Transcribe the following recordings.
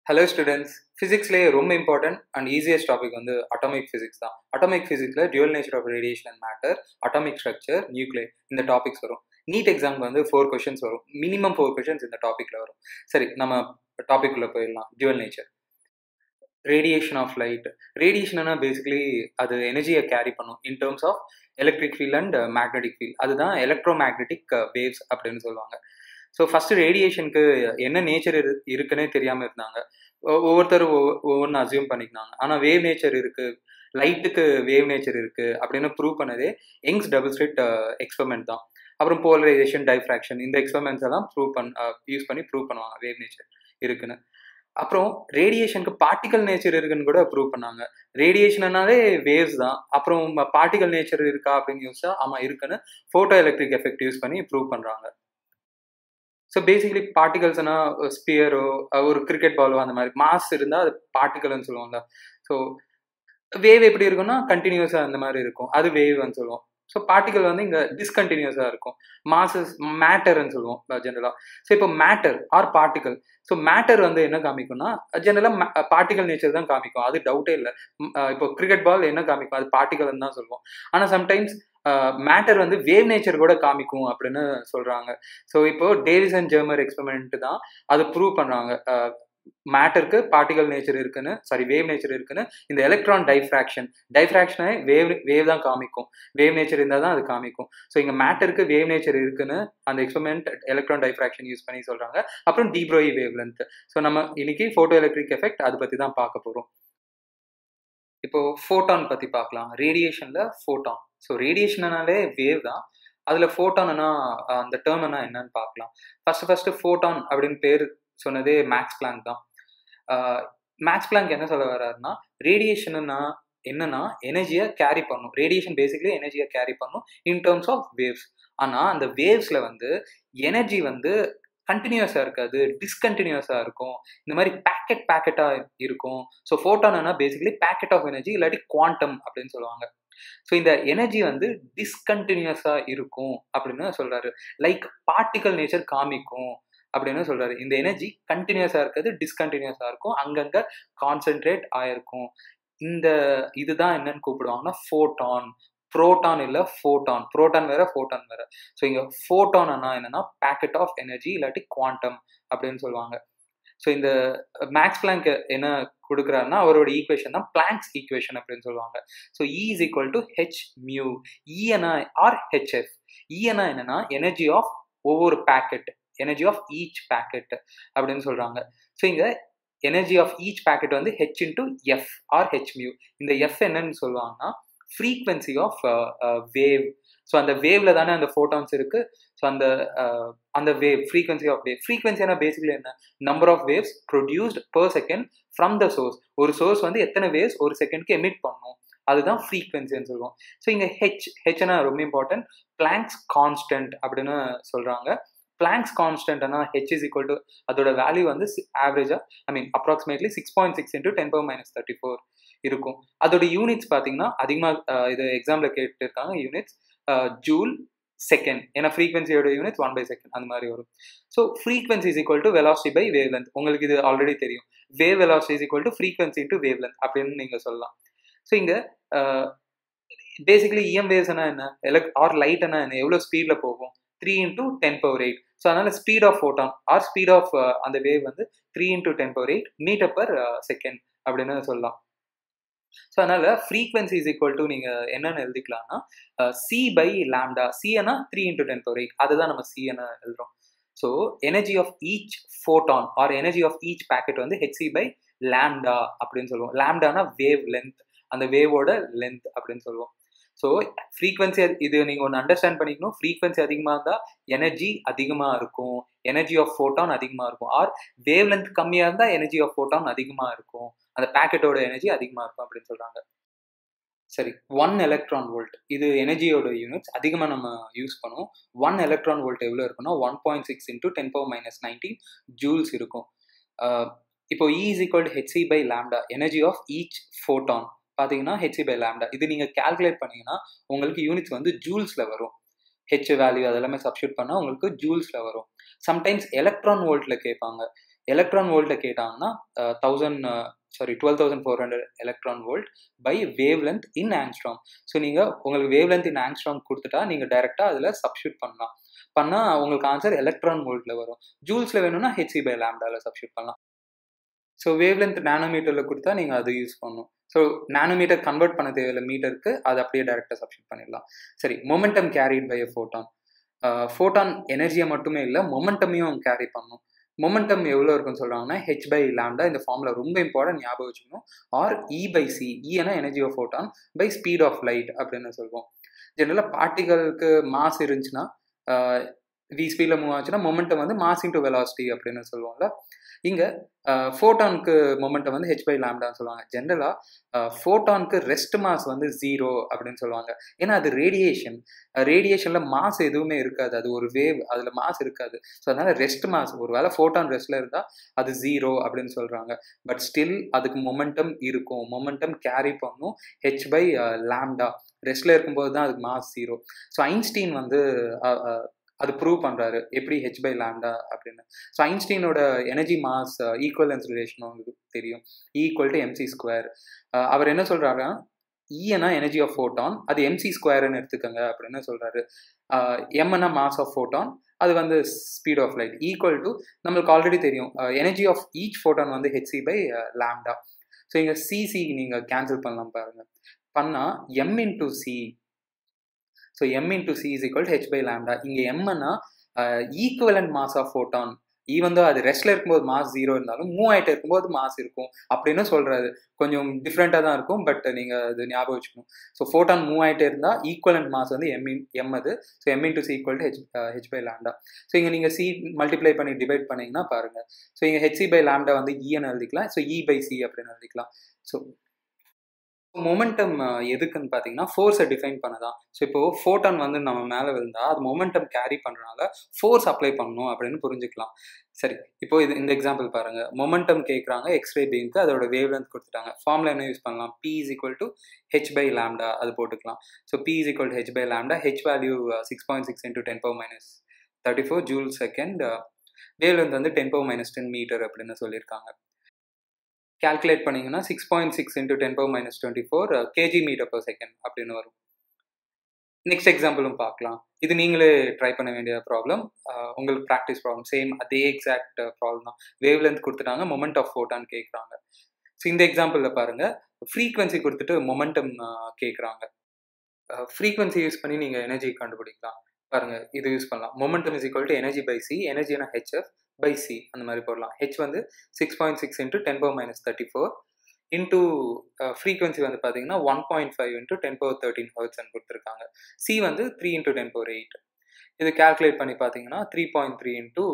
hello students ஃபிசிக்ஸ்லேயே ரொம்ப important and easiest topic வந்து அட்டாமிக் ஃபிசிக்ஸ் தான் அட்டாமிக் ஃபிசிக்ஸில் dual nature of radiation and matter atomic structure nuclear இந்த டாபிக்ஸ் வரும் நீட் எக்ஸாம்க்கு வந்து ஃபோர் கொஷின்ஸ் வரும் மினிமம் ஃபோர் கொஷின்ஸ் இந்த டாப்பிக்கில் வரும் சரி நம்ம டாபிக்குள்ளே போயிடலாம் dual nature radiation of light ரேடியேஷன்னா பேசிக்கலி அது எனர்ஜியை கேரி பண்ணும் in terms of electric field and magnetic field அதுதான் எலக்ட்ரோ மேக்னெட்டிக் வேவ்ஸ் அப்படின்னு சொல்லுவாங்க ஸோ ஃபஸ்ட்டு ரேடியேஷனுக்கு என்ன நேச்சர் இரு இருக்குன்னே தெரியாமல் இருந்தாங்க ஒவ்வொருத்தரும் ஒவ்வொன்று அசியூம் பண்ணிக்கினாங்க ஆனால் வேவ் நேச்சர் இருக்குது லைட்டுக்கு வேவ் நேச்சர் இருக்குது அப்படின்னு ப்ரூவ் பண்ணதே யங்ஸ் டபுள் ஸ்ட்ரிட் எக்ஸ்பெரிமெண்ட் தான் அப்புறம் போலரைசேஷன் டைஃப்ராக்ஷன் இந்த எக்ஸ்பெரிமெண்ட்ஸ் எல்லாம் ப்ரூவ் பண் யூஸ் பண்ணி ப்ரூவ் பண்ணுவாங்க வேவ் நேச்சர் இருக்குன்னு அப்புறம் ரேடியேஷனுக்கு பார்ட்டிகல் நேச்சர் இருக்குன்னு கூட ப்ரூவ் பண்ணாங்க ரேடியேஷன்னாலே வேவ்ஸ் தான் அப்புறம் பார்ட்டிகல் நேச்சர் இருக்கா அப்படின்னு யோசிச்சா ஆமாம் இருக்குன்னு ஃபோட்டோ எலக்ட்ரிக் எஃபெக்ட் யூஸ் பண்ணி ப்ரூவ் பண்ணுறாங்க ஸோ பேசிக்கலி பார்ட்டிகல்ஸ்னா ஸ்பியரோ ஒரு கிரிக்கெட் பாலோ அந்த மாதிரி மாஸ் இருந்தால் அது பார்ட்டிகல்னு சொல்லுவோம்ல ஸோ வேவ் எப்படி இருக்கும்னா கண்டினியூஸாக அந்த மாதிரி இருக்கும் அது வேவ்னு சொல்லுவோம் ஸோ பார்ட்டிகல் வந்து இங்கே டிஸ்கண்டினியூஸாக இருக்கும் மாசஸ் மேட்டர்னு சொல்லுவோம் ஜென்ரலாக ஸோ இப்போ matter or particle so matter வந்து என்ன காமிக்கும்னா ஜென்ரலாக பார்ட்டிகல் நேச்சர் தான் காமிக்கும் அது டவுட்டே இல்லை இப்போ கிரிக்கெட் பால் என்ன காமிக்கும் அது பார்ட்டிகல்னு தான் சொல்லுவோம் ஆனால் சம்டைம்ஸ் மேட்டர் வந்து வேவ் நேச்சர் கூட காமிக்கும் அப்படின்னு சொல்கிறாங்க ஸோ இப்போ டேவிஸ் அண்ட் ஜெர்மர் எக்ஸ்பெரிமெண்ட் தான் அது ப்ரூவ் பண்ணுறாங்க மேட்டருக்கு பார்ட்டிகல் நேச்சர் இருக்குன்னு சாரி வேவ் நேச்சர் இருக்குன்னு இந்த எலக்ட்ரான் டைஃப்ராக்ஷன் டைஃப்ராக்ஷனை வேவ் வேவ் தான் காமிக்கும் வேவ் நேச்சர் இருந்தால் தான் அது காமிக்கும் ஸோ இங்கே மேட்டருக்கு வேவ் நேச்சர் இருக்குன்னு அந்த எக்ஸ்பெரிமெண்ட் எலக்ட்ரான் டைஃப்ராக்ஷன் யூஸ் பண்ணி சொல்கிறாங்க அப்புறம் டீப்ரோயி வேவ் லென்த் ஸோ நம்ம இன்னைக்கு ஃபோட்டோ எலக்ட்ரிக் எஃபெக்ட் அதை பற்றி தான் பார்க்க போகிறோம் இப்போ ஃபோட்டான் பற்றி பார்க்கலாம் ரேடியேஷனில் ஃபோட்டான் ஸோ ரேடியேஷன்னாலே வேவ் தான் அதில் ஃபோட்டான்னா அந்த டேர்ம் என்ன என்னன்னு பார்க்கலாம் ஃபர்ஸ்ட் ஃபர்ஸ்ட் ஃபோட்டான் அப்படின்னு பேர் சொன்னதே மேக்ஸ் பிளாங்க் தான் மேக்ஸ் பிளாங்க் என்ன சொல்ல வர்றாருன்னா ரேடியேஷன்னா என்னன்னா எனர்ஜியை கேரி பண்ணும் ரேடியேஷன் பேசிக்கலி எனர்ஜியை கேரி பண்ணும் இன் டேர்ம்ஸ் ஆஃப் வேவ்ஸ் ஆனால் அந்த வேவ்ஸில் வந்து எனர்ஜி வந்து கண்டினியூஸாக இருக்காது டிஸ்கண்டினியூஸாக இருக்கும் இந்த மாதிரி பேக்கெட் பேக்கெட்டாக இருக்கும் ஸோ ஃபோட்டானா பேசிக்கலி பேக்கெட் ஆஃப் எனர்ஜி இல்லாட்டி குவாண்டம் அப்படின்னு சொல்லுவாங்க ஸோ இந்த எனர்ஜி வந்து டிஸ்கண்டினியூஸாக இருக்கும் அப்படின்னு சொல்கிறாரு லைக் பார்ட்டிக்கல் நேச்சர் காமிக்கும் அப்படின்னு சொல்றாரு இந்த எனர்ஜி கண்டினியூஸா இருக்கிறது டிஸ்கண்டினியூஸா இருக்கும் அங்கங்க கான்சென்ட்ரேட் ஆயிருக்கும் இந்த இதுதான் என்னன்னு கூப்பிடுவாங்கன்னா ஃபோட்டான் ப்ரோட்டான் இல்லை ஃபோட்டான் ப்ரோட்டான் வேற ஃபோட்டான் வேற ஸோ இங்க ஃபோட்டான் என்னன்னா பேக்கெட் ஆஃப் எனர்ஜி இல்லாட்டி குவாண்டம் அப்படின்னு சொல்லுவாங்க ஸோ இந்த மேக்ஸ் பிளாங்க் என்ன கொடுக்குறாருன்னா அவரோட ஈக்குவேஷன் தான் பிளாங்க்ஸ் ஈக்குவேஷன் அப்படின்னு சொல்லுவாங்க so E is equal to H mu இஎன்ஐ ஆர் ஹெச்எஃப் இஎன்ஐ என்னன்னா எனர்ஜி ஆஃப் ஒவ்வொரு packet energy of each packet அப்படின்னு சொல்றாங்க ஸோ இங்க எனர்ஜி ஆஃப் ஈச் பேக்கெட் வந்து H into F or H mu இந்த எஃப் என்னன்னு சொல்லுவாங்கன்னா ஃப்ரீக்வன்சி ஆஃப் வேவ் ஸோ அந்த வேவ்ல தானே அந்த ஃபோட்டான்ஸ் இருக்கு ஸோ அந்த அந்த வேவ் ஃப்ரீக்வன்சி ஆஃப் வேவ் ஃப்ரீக்வன்சினா பேசிக்கலி என்ன number of waves produced per second from the source ஒரு சோர்ஸ் வந்து எத்தனை வேவ்ஸ் ஒரு செகண்ட்க்கு எமிட் பண்ணும் அதுதான் ஃப்ரீக்வன்சின்னு சொல்லுவோம் ஸோ இங்கே ஹெச் ஹெச்னா ரொம்ப இம்பார்ட்டன்ட் பிளாங்க்ஸ் கான்ஸ்டன்ட் அப்படின்னு சொல்றாங்க பிளாங்க்ஸ் கான்ஸ்டன்ட்னா ஹெச் இஸ் ஈக்குவல் டு அதோட வேல்யூ வந்து ஆவரேஜா I mean approximately six point six into ten power minus thirty four இருக்கும் அதோட யூனிட்ஸ் பார்த்தீங்கன்னா அதிகமாக இது எக்ஸாம்பிள் கேட்டுருக்காங்க யூனிட்ஸ் ஜூல் செகண்ட் ஏன்னா ஃப்ரீக்வன்சியோட யூனிட்ஸ் ஒன் பை செகண்ட் அந்த மாதிரி வரும் so frequency is equal to velocity by wavelength உங்களுக்கு இது ஆல்ரெடி தெரியும் wave velocity is equal to frequency into wavelength அப்படின்னு நீங்கள் சொல்லலாம் ஸோ இங்கே பேசிக்கலி இஎம் வேவ்ஸ்னா என்ன எலக் ஆர் லைட்னா என்ன எவ்வளோ ஸ்பீடில் போகும் three into ten power eight so அதனால speed of photon or speed of அந்த வேவ் வந்து three into ten power eight metre per second அப்படின்னு சொல்லலாம் ஸோ அதனால ஃப்ரீக்வன்சி இஸ் ஈக்குவல் டு நீங்கள் என்னென்னு எழுதிக்கலாம்னா சி பை லேம்டா சிஎனா three into ten power eight அதுதான் நம்ம சிஎன எழுதுறோம் so energy of each photon or energy of each packet வந்து ஹெச்சி பை லேம்டா அப்படின்னு சொல்லுவோம் லேம்டானா வேவ் லென்த் அந்த வேவோட லென்த் அப்படின்னு சொல்லுவோம் ஸோ ஃப்ரீக்வன்சி இது நீங்கள் ஒன்று அண்டர்ஸ்டாண்ட் பண்ணிக்கணும் ஃப்ரீக்வன்சி அதிகமாக இருந்தால் எனர்ஜி அதிகமாக இருக்கும் எனர்ஜி ஆஃப் ஃபோட்டான் அதிகமாக இருக்கும் ஆர் வேவ் லென்த் கம்மியாக இருந்தால் எனர்ஜி ஆஃப் ஃபோட்டான் அதிகமாக இருக்கும் அந்த பேக்கெட்டோட எனர்ஜி அதிகமாக இருக்கும் அப்படின்னு சொல்கிறாங்க சரி ஒன் எலக்ட்ரான் வோல்ட் இது எனர்ஜியோட யூனிட்ஸ் அதிகமாக நம்ம யூஸ் பண்ணுவோம் ஒன் எலக்ட்ரான் வோல்ட் எவ்வளோ இருக்குன்னா one point six into ten power minus nineteen joules இருக்கும் இப்போ E is equal to HC by lambda energy of each photon பார்த்தீங்கன்னா ஹெச்சி பை லேம்டா இது நீங்கள் கேல்குலேட் பண்ணீங்கன்னா உங்களுக்கு யூனிட்ஸ் வந்து ஜூல்ஸில் வரும் ஹெச் வேல்யூ அதெல்லாமே சப்ஸ்டியூட் பண்ணால் உங்களுக்கு ஜூல்ஸில் வரும் சம்டைம்ஸ் எலக்ட்ரான் வோல்ட்டில் கேட்பாங்க எலக்ட்ரான் வோல்ட்டை கேட்டாங்கன்னா thousand sorry twelve thousand four hundred electron volt by wavelength in angstrom so நீங்கள் உங்களுக்கு வேவ் லென்த் இன் ஆங்ஸ்ட்ராம் கொடுத்துட்டா நீங்கள் டைரெக்டாக அதில் சப்ஸ்டியூட் பண்ணலாம் பண்ணால் உங்களுக்கு ஆன்சர் எலக்ட்ரான் வோல்ட்டில் வரும் ஜூல்ஸில் வேணும்னா ஹெச்சி பை லேம்டாவில் சப்ஸ்டியூட் பண்ணலாம் ஸோ வேவ் லென்த் நானோமீட்டரில் கொடுத்தா நீங்கள் அது யூஸ் பண்ணணும் ஸோ நானோமீட்டர் கன்வெர்ட் பண்ண தேவையில்ல மீட்டருக்கு அது அப்படியே டேரெக்டாக சப்ஸ்டியூட் பண்ணிடலாம் சரி momentum carried by a photon photon எனர்ஜியை மட்டுமே இல்லை மொமெண்டமையும் கேரி பண்ணும் மொமெண்டம் எவ்வளோ இருக்குன்னு சொல்கிறாங்கன்னா ஹெச் பை லேம்டா இந்த ஃபார்மில் ரொம்ப இம்பார்ட்டன்ட் ஞாபகம் வச்சுக்கணும் ஆர் இ பை சி இனா energy of photon by speed of light அப்படின்னு சொல்லுவோம் ஜென்ரலாக பார்ட்டிகளுக்கு மாஸ் இருந்துச்சுன்னா வி ஸ்பீடில் மூவ் ஆச்சுன்னா மொமெண்டம் வந்து மாஸ் இன்டு வெலாசிட்டி அப்படின்னு சொல்லுவோம்ல இங்கே ஃபோட்டானுக்கு மொமெண்டம் வந்து ஹெச் பை லேம்டான்னு சொல்லுவாங்க ஜென்ரலாக ஃபோட்டானுக்கு ரெஸ்ட் மாஸ் வந்து ஜீரோ அப்படின்னு சொல்லுவாங்க ஏன்னா அது ரேடியேஷன் ரேடியேஷனில் மாஸ் எதுவுமே இருக்காது அது ஒரு வேவ் அதில் மாஸ் இருக்காது ஸோ அதனால் ரெஸ்ட் மாஸ் ஒரு வேளை ஃபோட்டான் ரெஸ்ட்டில் இருந்தால் அது ஜீரோ அப்படின்னு சொல்கிறாங்க பட் ஸ்டில் அதுக்கு மொமெண்டம் இருக்கும் மொமெண்டம் கேரி பண்ணும் ஹெச் பை லேம்டா ரெஸ்ட்டில் இருக்கும்போது தான் அதுக்கு மாஸ் ஜீரோ ஸோ ஐன்ஸ்டீன் வந்து அது ப்ரூவ் பண்ணுறாரு எப்படி ஹெச் பை லேம்டா அப்படின்னு ஸோ ஐன்ஸ்டீனோட எனர்ஜி மாஸ் ஈக்குவலன்ஸ் ரிலேஷன் உங்களுக்கு தெரியும் ஈக்குவல் டு எம்சி ஸ்கொயர் அவர் என்ன சொல்கிறாருன்னா இஎனா எனர்ஜி ஆஃப் ஃபோட்டான் அது எம்சி ஸ்கொயர்னு எடுத்துக்கோங்க அப்படின்னு சொல்கிறாரு எம்எனா மாஸ் ஆஃப் ஃபோட்டான் அது வந்து speed of light equal to நம்மளுக்கு ஆல்ரெடி தெரியும் எனர்ஜி ஆஃப் ஈச் ஃபோட்டான் வந்து ஹெச்சி பை லேம்டா ஸோ இங்கே சிசி நீங்கள் கேன்சல் பண்ணலாம் பாருங்கள் பண்ணால் M into C so M into C is equal H by lambda இங்கே எம்னா equivalent mass of photon even தான் அது ரெஸ்ட்ல இருக்கும்போது மாஸ் ஜீரோ இருந்தாலும் மூவ் ஆகிட்டு இருக்கும்போது மாஸ் இருக்கும் அப்படின்னு சொல்றாரு கொஞ்சம் டிஃப்ரெண்ட்டாக தான் இருக்கும் பட் நீங்கள் அது ஞாபகம் வச்சுக்கணும் ஸோ ஃபோட்டான் மூவ் ஆகிட்டே இருந்தால் ஈக்குவலண்ட் மாஸ் வந்து எம் எம் அது so M into C equal to H H by lambda so இங்கே நீங்கள் சி மல்டிப்ளை பண்ணி டிவைட் பண்ணிங்கன்னா பாருங்கள் ஸோ இங்கே ஹெச்சி பை லேம்டா வந்து இஎன்னு எழுதிக்கலாம் ஸோ இ பை சி அப்படின்னு எழுதிக்கலாம் ஸோ மொமெண்டம் எதுக்குன்னு பார்த்தீங்கன்னா ஃபோர்ஸை டிஃபைன் பண்ணதான் ஸோ இப்போ ஃபோட்டான் வந்து நம்ம மேலே விழுந்தா அது மொமெண்டம் கேரி பண்ணுறனால ஃபோர்ஸ் அப்ளை பண்ணணும் அப்படின்னு புரிஞ்சுக்கலாம் சரி இப்போ இது இந்த எக்ஸாம்பிள் பாருங்க மொமெண்டம் கேட்குறாங்க எக்ஸ்ரே பீம்க்கு அதோட வேவ் லென்த் கொடுத்துட்டாங்க ஃபார்மில் என்ன யூஸ் பண்ணலாம் P is equal to H by lambda அது போட்டுக்கலாம் so P is equal to H by lambda H value six point six into ten power minus thirty four joule second wavelength வந்து ten power minus ten metre அப்படின்னு சொல்லியிருக்காங்க calculate பண்ணிங்கன்னா six point six into ten power minus twenty four KG metre per second அப்படின்னு வரும் next எக்ஸாம்பிளும் பார்க்கலாம் இது நீங்களே try பண்ண வேண்டிய ப்ராப்ளம் உங்களுக்கு ப்ராக்டிஸ் ப்ராப்ளம் சேம் அதே எக்ஸாக்ட் ப்ராப்ளம் தான் வேவ் லென்த் கொடுத்துட்டாங்க மொமெண்ட் ஆஃப் ஃபோட்டான்னு கேட்குறாங்க ஸோ இந்த எக்ஸாம்பிளில் பாருங்கள் ஃப்ரீக்வன்சி கொடுத்துட்டு மொமெண்டம் கேட்குறாங்க ஃப்ரீக்வன்சி யூஸ் பண்ணி நீங்கள் எனர்ஜி கண்டுபிடிக்கலாம் பாருங்கள் இது யூஸ் பண்ணலாம் momentum is equal to energy by C எனர்ஜினா ஹெச்எஃப் பை சி அந்த மாதிரி போடலாம் ஹெச் வந்து six point six into ten power minus thirty four into frequency வந்து பார்த்தீங்கன்னா one point five into ten power thirteen ஹர்ட்ஸ்ன்னு கொடுத்துருக்காங்க சி வந்து three into ten power eight இது கேல்குலேட் பண்ணி பார்த்தீங்கன்னா three point three into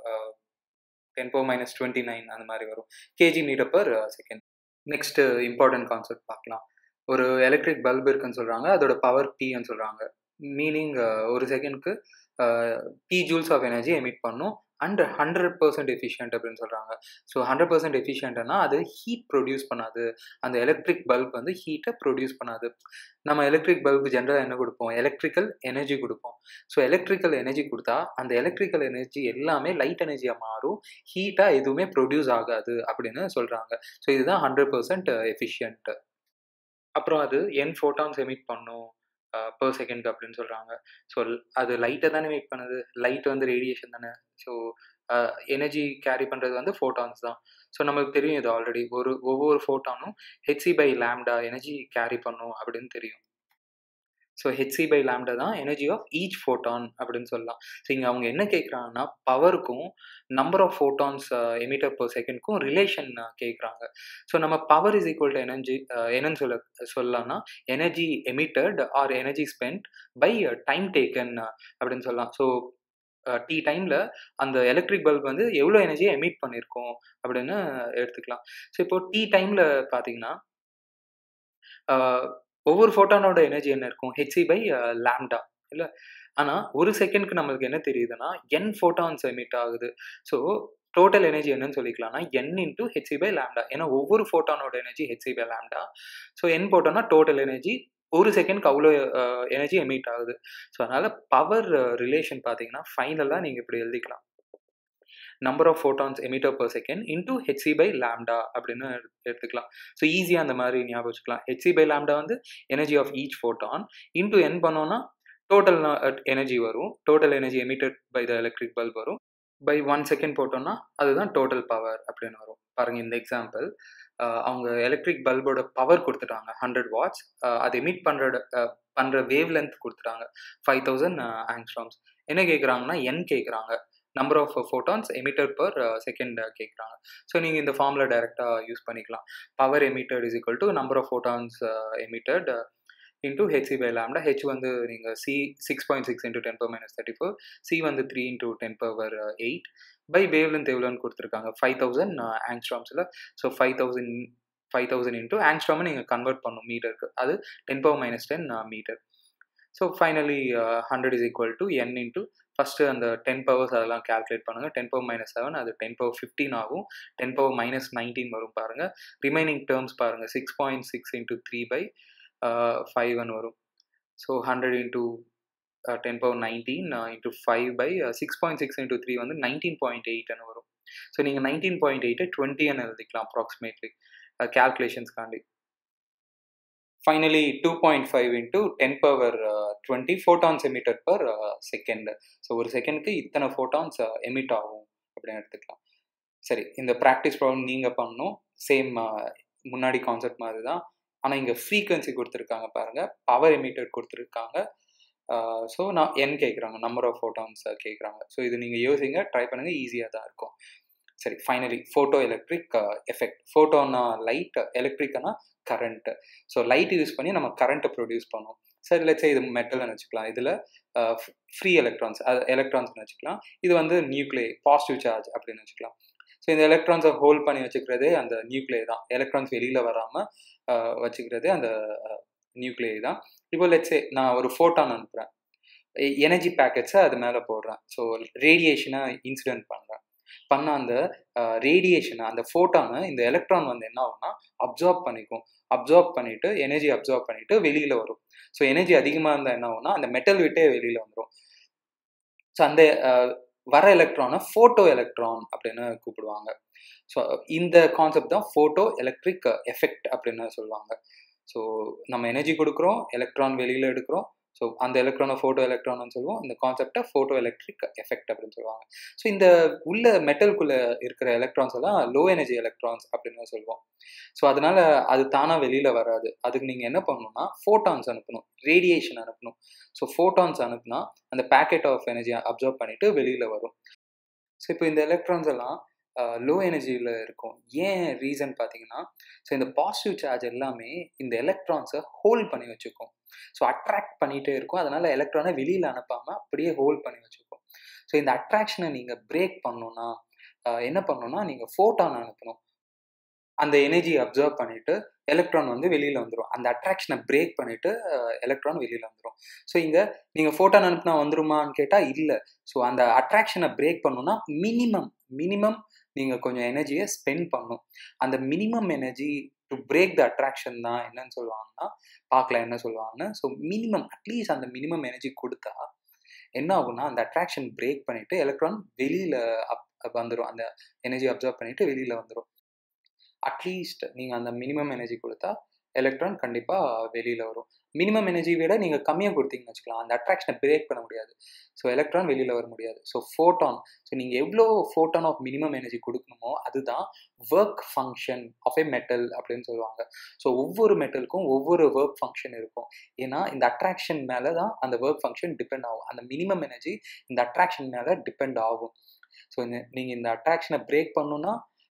ten power minus twenty nine அந்த மாதிரி வரும் KG metre per second next important concept பார்க்கலாம் ஒரு எலக்ட்ரிக் பல்ப் இருக்குன்னு சொல்கிறாங்க அதோட பவர் பின்னு சொல்கிறாங்க மீனிங் ஒரு செகண்ட்க்கு P joules of energy emit பண்ணும் அண்ட் ஹண்ட்ரட் பர்சன்ட் எஃபிஷியன்ட் அப்படின்னு சொல்கிறாங்க ஸோ ஹண்ட்ரட் பர்சன்ட் எஃபிஷியன்ட்னா அது ஹீட் ப்ரொடியூஸ் பண்ணாது அந்த எலக்ட்ரிக் பல்ப் வந்து ஹீட்டை ப்ரொடியூஸ் பண்ணாது நம்ம எலக்ட்ரிக் பல்பு ஜென்ரலாக என்ன கொடுப்போம் எலக்ட்ரிக்கல் எனர்ஜி கொடுப்போம் ஸோ எலக்ட்ரிக்கல் எனர்ஜி கொடுத்தா அந்த எலக்ட்ரிக்கல் எனர்ஜி எல்லாமே லைட் எனர்ஜியாக மாறும் ஹீட்டாக எதுவுமே ப்ரொடியூஸ் ஆகாது அப்படின்னு சொல்கிறாங்க ஸோ இதுதான் ஹண்ட்ரட் பர்சன்ட் எஃபிஷியன்ட் அப்புறம் அது என் ஃபோட்டான்ஸ் எமிட் பண்ணும் பர் செகண்ட் அப்படின்னு சொல்கிறாங்க ஸோ அது லைட்டை தானே மேக் பண்ணுது லைட் வந்து ரேடியேஷன் தானே ஸோ எனர்ஜி கேரி பண்ணுறது வந்து ஃபோட்டான்ஸ் தான் ஸோ நமக்கு தெரியும் இது ஆல்ரெடி ஒரு ஒவ்வொரு ஃபோட்டானும் H C by lambda energy carry பண்ணும் அப்படின்னு தெரியும் ஸோ ஹெச்சி பை லேம்டா தான் எனர்ஜி ஆஃப் ஈச் ஃபோட்டான் அப்படின்னு சொல்லலாம் ஸோ இங்கே அவங்க என்ன கேட்குறாங்கன்னா பவருக்கும் number of photons emitter per செகண்ட்க்கும் ரிலேஷன் கேட்குறாங்க ஸோ நம்ம power is equal to energy என்னன்னு சொல்ல சொல்லலாம்னா energy emitted or energy spent by time taken அப்படின்னு சொல்லலாம் ஸோ டி டைமில் அந்த எலக்ட்ரிக் பல்ப் வந்து எவ்வளோ எனர்ஜியை எமிட் பண்ணியிருக்கோம் அப்படின்னு எடுத்துக்கலாம் ஸோ இப்போ டி டைமில் பார்த்தீங்கன்னா ஒவ்வொரு ஃபோட்டானோட எனர்ஜி என்ன இருக்கும் ஹெச்சி பை லேம்டா இல்லை ஆனால் ஒரு செகண்ட்க்கு நம்மளுக்கு என்ன தெரியுதுன்னா என் ஃபோட்டான்ஸ் எமிட் ஆகுது ஸோ டோட்டல் எனர்ஜி என்னன்னு சொல்லிக்கலாம்னா N into H C by lambda ஏன்னா ஒவ்வொரு ஃபோட்டானோட energy H C by lambda so N போட்டோம்னா டோட்டல் எனர்ஜி ஒரு செகண்ட்க்கு அவ்வளோ எனர்ஜி எமிட் ஆகுது ஸோ அதனால் பவர் ரிலேஷன் பார்த்தீங்கன்னா ஃபைனலாக நீங்கள் இப்படி எழுதிக்கலாம் number of photons emitter per second into H C by lambda அப்படின்னு எடுத்துக்கலாம் ஸோ ஈஸியாக அந்த மாதிரி ஞாபகம் வச்சுக்கலாம் ஹெச்சி பை லேம்டா வந்து energy of each photon into N பண்ணோன்னா டோட்டல் எனர்ஜி வரும் total energy emitted by the electric bulb வரும் பை ஒன் செகண்ட் போட்டோம்னா அதுதான் டோட்டல் பவர் அப்படின்னு வரும் பாருங்கள் இந்த எக்ஸாம்பிள் அவங்க எலக்ட்ரிக் பல்போட பவர் கொடுத்துட்டாங்க ஹண்ட்ரட் வாட்ஸ் அது எமிட் பண்ணுற பண்ணுற வேவ் லென்த் கொடுத்துட்டாங்க ஃபைவ் தௌசண்ட் ஆங்ஸ்ட்ராம்ஸ் என்ன கேட்குறாங்கன்னா என் கேட்குறாங்க number of photons emitted per second கேட்குறாங்க ஸோ நீங்கள் இந்த ஃபார்மில் டைரெக்டாக யூஸ் பண்ணிக்கலாம் power emitted is equal to number of photons emitted into H C by lambda H வந்து நீங்கள் C six point six into ten power minus thirty four C வந்து three into ten power eight by wavelength எவ்வளோன்னு கொடுத்துருக்காங்க five thousand ஆங்ஸ்ட்ராம்ஸில் so five thousand five thousand into ஆங்ஸ்ட்ராமை நீங்கள் convert பண்ணும் மீட்டருக்கு அது ten power minus ten metre so finally hundred is equal to N into first அந்த டென் பவர்ஸ் அதெல்லாம் கேல்குலேட் பண்ணுங்கள் டென் பவர் மைனஸ் செவன் அது டென் பவர் ஃபிஃப்டீன் ஆகும் டென் பவர் மைனஸ் நைன்டீன் வரும் பாருங்கள் ரிமைனிங் டேர்ம்ஸ் பாருங்கள் six point six into three by ஃபைவ்னு வரும் so hundred into ten power nineteen into five by six point six into three வந்து nineteen point எயிட்னு வரும் so நீங்கள் நைன்டீன் பாயிண்ட் எயிட்டை டுவெண்ட்டின்னு எழுதிக்கலாம் அப்ராக்சிமேட்லி கேல்குலேஷன்ஸ்காண்டி finally two point five into ten power twenty photons emitted per second so ஒரு செகண்டுக்கு இத்தனை ஃபோட்டான்ஸ் எமிட் ஆகும் அப்படின்னு எடுத்துக்கலாம் சரி இந்த ப்ராக்டிஸ் ப்ராப்ளம் நீங்கள் பண்ணணும் சேம் முன்னாடி கான்செப்ட் மாதிரி தான் ஆனால் இங்கே ஃப்ரீக்வன்சி கொடுத்துருக்காங்க பாருங்கள் பவர் எமிட்டட் கொடுத்துருக்காங்க ஸோ நான் என் கேட்குறாங்க நம்பர் ஆஃப் ஃபோட்டான்ஸ் கேட்குறாங்க ஸோ இது நீங்கள் யோசிங்க ட்ரை பண்ணுங்கள் ஈஸியாக தான் இருக்கும் சரி ஃபைனலி ஃபோட்டோ எலக்ட்ரிக் எஃபெக்ட் ஃபோட்டோனா லைட் எலக்ட்ரிக்னா கரண்ட்டு ஸோ லைட் யூஸ் பண்ணி நம்ம கரண்ட்டை ப்ரொடியூஸ் பண்ணோம் சரி லட்சம் இது மெட்டல்னு வச்சுக்கலாம் இதில் ஃப்ரீ எலக்ட்ரான்ஸ் அது எலக்ட்ரான்ஸ்னு வச்சுக்கலாம் இது வந்து நியூக்ளே பாசிட்டிவ் சார்ஜ் அப்படின்னு வச்சுக்கலாம் ஸோ இந்த எலக்ட்ரான்ஸை ஹோல்ட் பண்ணி வச்சுக்கிறதே அந்த நியூக்ளே தான் எலக்ட்ரான்ஸ் வெளியில் வராமல் வச்சுக்கிறதே அந்த நியூக்ளே தான் இப்போ லெட்ஸே நான் ஒரு ஃபோட்டான் அனுப்புகிறேன் எனர்ஜி பேக்கெட்ஸை அது மேலே போடுறேன் ஸோ ரேடியேஷனை இன்சிடென்ட் பண்ணுறேன் பண்ண அந்த ரேடியேஷனை அந்த ஃபோட்டானை இந்த எலக்ட்ரான் வந்து என்ன ஆகும்னா அப்சார்ப் பண்ணிக்கும் அப்சார்ப் பண்ணிட்டு எனர்ஜி அப்சார்ப் பண்ணிட்டு வெளியில் வரும் ஸோ எனர்ஜி அதிகமாக இருந்தால் என்ன ஆகும்னா அந்த மெட்டல் விட்டே வெளியில் வந்துடும் ஸோ அந்த வர எலக்ட்ரானை ஃபோட்டோ எலக்ட்ரான் அப்படின்னு கூப்பிடுவாங்க ஸோ இந்த கான்செப்ட் தான் ஃபோட்டோ எலக்ட்ரிக் எஃபெக்ட் அப்படின்னு சொல்லுவாங்க ஸோ நம்ம எனர்ஜி கொடுக்குறோம் எலக்ட்ரான் வெளியில் எடுக்கிறோம் ஸோ அந்த எலக்ட்ரானை ஃபோட்டோ எலக்ட்ரான்னு சொல்லுவோம் இந்த கான்செப்டை ஃபோட்டோ எலக்ட்ரிக் எஃபெக்ட் அப்படின்னு சொல்லுவாங்க ஸோ இந்த உள்ள மெட்டலுக்குள்ளே இருக்கிற எலக்ட்ரான்ஸ் எல்லாம் லோ எனர்ஜி எலக்ட்ரான்ஸ் அப்படின்னு சொல்லுவோம் ஸோ அதனால அது தானாக வெளியில் வராது அதுக்கு நீங்கள் என்ன பண்ணணும்னா ஃபோட்டான்ஸ் அனுப்பணும் ரேடியேஷன் அனுப்பணும் ஸோ ஃபோட்டான்ஸ் அனுப்புனா அந்த பேக்கெட் ஆஃப் எனர்ஜி அப்சர்வ் பண்ணிட்டு வெளியில் வரும் ஸோ இப்போ இந்த எலக்ட்ரான்ஸ் எல்லாம் லோ எனர்ஜியில் இருக்கும் ஏன் ரீசன் பார்த்தீங்கன்னா ஸோ இந்த பாசிட்டிவ் சார்ஜ் எல்லாமே இந்த எலக்ட்ரான்ஸை ஹோல்ட் பண்ணி வச்சுக்கும் ஸோ அட்ராக்ட் பண்ணிகிட்டே இருக்கும் அதனால் எலக்ட்ரானை வெளியில் அனுப்பாமல் அப்படியே ஹோல்ட் பண்ணி வச்சுக்கும் ஸோ இந்த அட்ராக்ஷனை நீங்கள் பிரேக் பண்ணணுன்னா என்ன பண்ணணும்னா நீங்கள் ஃபோட்டான் அனுப்பணும் அந்த எனர்ஜியை அப்சர்வ் பண்ணிட்டு எலக்ட்ரான் வந்து வெளியில் வந்துடும் அந்த அட்ராக்ஷனை பிரேக் பண்ணிட்டு எலக்ட்ரான் வெளியில் வந்துடும் ஸோ இங்கே நீங்கள் ஃபோட்டான் அனுப்புனா வந்துருமான்னு கேட்டால் இல்லை ஸோ அந்த அட்ராக்ஷனை பிரேக் பண்ணணும்னா மினிமம் மினிமம் நீங்கள் கொஞ்சம் எனர்ஜியை ஸ்பெண்ட் பண்ணும் அந்த minimum energy to break the attraction தான் என்னன்னு சொல்லுவாங்கன்னா பார்க்கலாம் என்ன சொல்லுவாங்கன்னா ஸோ மினிமம் அட்லீஸ்ட் அந்த மினிமம் எனர்ஜி கொடுத்தா என்ன ஆகும்னா அந்த அட்ராக்ஷன் பிரேக் பண்ணிட்டு எலக்ட்ரான் வெளியில் அப் வந்துடும் அந்த எனர்ஜி அப்சர்வ் பண்ணிட்டு வெளியில் வந்துடும் அட்லீஸ்ட் நீங்கள் அந்த மினிமம் எனர்ஜி கொடுத்தா எலக்ட்ரான் கண்டிப்பாக வெளியில் வரும் மினிமம் எனர்ஜி விட நீங்கள் கம்மியாக கொடுத்தீங்கன்னு வச்சுக்கலாம் அந்த அட்ராக்ஷனை பிரேக் பண்ண முடியாது ஸோ எலக்ட்ரான் வெளியில் வர முடியாது ஸோ ஃபோட்டான் ஸோ நீங்கள் எவ்வளோ ஃபோட்டான் ஆஃப் மினிமம் எனர்ஜி கொடுக்கணுமோ அதுதான் work function of a metal அப்படின்னு சொல்லுவாங்க ஸோ ஒவ்வொரு மெட்டலுக்கும் ஒவ்வொரு ஒர்க் ஃபங்க்ஷன் இருக்கும் ஏன்னா இந்த அட்ராக்ஷன் மேலே தான் அந்த ஒர்க் ஃபங்க்ஷன் டிபெண்ட் ஆகும் அந்த மினிமம் எனர்ஜி இந்த அட்ராக்ஷன் மேலே டிபெண்ட் ஆகும் ஸோ நீங்கள் இந்த அட்ராக்ஷனை பிரேக் பண்ணணுன்னா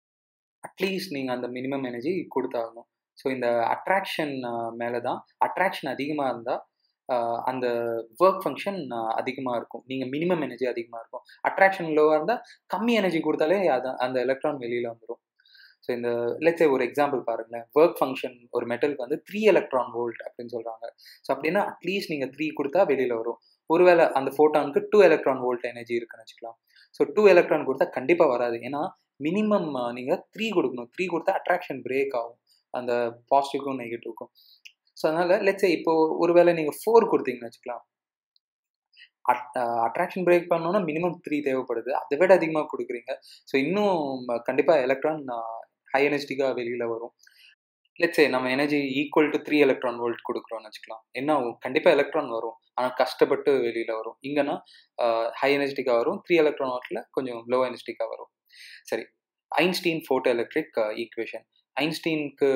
அட்லீஸ்ட் நீங்கள் அந்த மினிமம் எனர்ஜி கொடுத்தாகணும் ஸோ இந்த அட்ராக்ஷன் மேலே தான் அட்ராக்ஷன் அதிகமாக இருந்தால் அந்த ஒர்க் ஃபங்க்ஷன் அதிகமாக இருக்கும் நீங்கள் மினிமம் எனர்ஜி அதிகமாக இருக்கும் அட்ராக்ஷன் லோவாக இருந்தால் கம்மி எனர்ஜி கொடுத்தாலே அது அந்த எலக்ட்ரான் வெளியில் வந்துடும் ஸோ இந்த லெட்ஸே ஒரு எக்ஸாம்பிள் பாருங்களேன் ஒர்க் ஃபங்க்ஷன் ஒரு மெட்டலுக்கு வந்து த்ரீ எலக்ட்ரான் வோல்ட் அப்படின்னு சொல்கிறாங்க ஸோ அப்படின்னா அட்லீஸ்ட் நீங்கள் த்ரீ கொடுத்தா வெளியில் வரும் ஒருவேளை அந்த ஃபோட்டானுக்கு டூ எலக்ட்ரான் வோல்ட் எனர்ஜி இருக்குன்னு வச்சுக்கலாம் ஸோ டூ எலக்ட்ரான் கொடுத்தா கண்டிப்பாக வராது ஏன்னா மினிமம் நீங்கள் த்ரீ கொடுக்கணும் த்ரீ கொடுத்தா அட்ராக்ஷன் பிரேக் ஆகும் அந்த பாசிட்டிவ்க்கும் நெகட்டிவ்க்கும் ஸோ அதனால் லெட்ஸே இப்போ ஒருவேளை நீங்கள் ஃபோர் கொடுத்தீங்கன்னு வச்சுக்கலாம் அட்ராக்ஷன் பிரேக் பண்ணோன்னா மினிமம் த்ரீ தேவைப்படுது அதை விட அதிகமாக கொடுக்குறீங்க ஸோ இன்னும் கண்டிப்பாக எலக்ட்ரான் ஹை எனர்ஜிட்டிக்காக வெளியில் வரும் லெட்ஸே நம்ம energy equal to three electron volt கொடுக்குறோம்னு வச்சுக்கலாம் என்ன ஆகும் கண்டிப்பாக எலக்ட்ரான் வரும் ஆனால் கஷ்டப்பட்டு வெளியில் வரும் இங்கன்னா ஹை எனர்ஜிட்டிக்காக வரும் த்ரீ எலக்ட்ரான் வோல்ட்டில் கொஞ்சம் லோ எனர்ஜிட்டிக்காக வரும் சரி ஐன்ஸ்டீன் ஃபோட்டோ எலக்ட்ரிக் ஈக்குவேஷன் ஐன்ஸ்டீனுக்கு